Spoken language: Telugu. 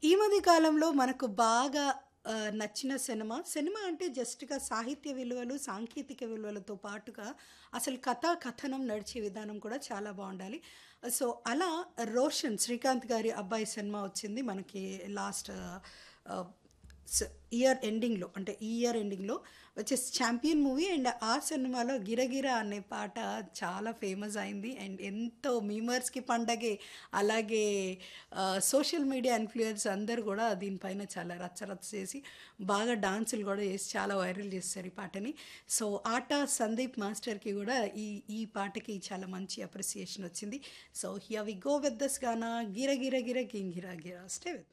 ఈ మధ్య కాలంలో మనకు బాగా ఆహ్, నచ్చిన సినిమా, సినిమా అంటే జస్ట్‌గా సాహిత్య విలువలు, సాంకేతిక విలువలతో పాటుగా అసలు కథా కథనం నడిచే విధానం కూడా చాలా బావుండాలి. సో, అలా 'రోషన్' శ్రీకాంత్ గారి అబ్బాయి సినిమా వచ్చింది మనకి లాస్ట్ ఆహ్, స్ ఇయర్ ఎండింగ్‌లో అంటే ఈ ఇయర్ ఎండింగ్‌లో వచ్చేసి 'ఛాంపియన్' మూవీ అండ్ ఆ సినిమాలో 'గిరగిర' అనే పాట చాలా ఫేమస్ అయింది. అండ్ ఎంతో మీమర్స్‌కి పండగే. అలాగే ఆహ్, సోషల్ మీడియా ఇన్‌ఫ్లుయెన్స్ అందరూ గూడా దీనిపైన చాలా రచ్చ రచ్చ చేసి బాగా డాన్సులు గూడా చేసి చాలా వైరల్ చేసేసారు ఈ పాటని. సో, 'ఆట' సందీప్ మాస్టర్‌కి గూడా ఈ ఈ పాటకి చాలా మంచి అప్రిసియేషన్ వచ్చింది. So, here we go with this గానా 'గిర గిర గిర గింగిర గిర' స్టే విత్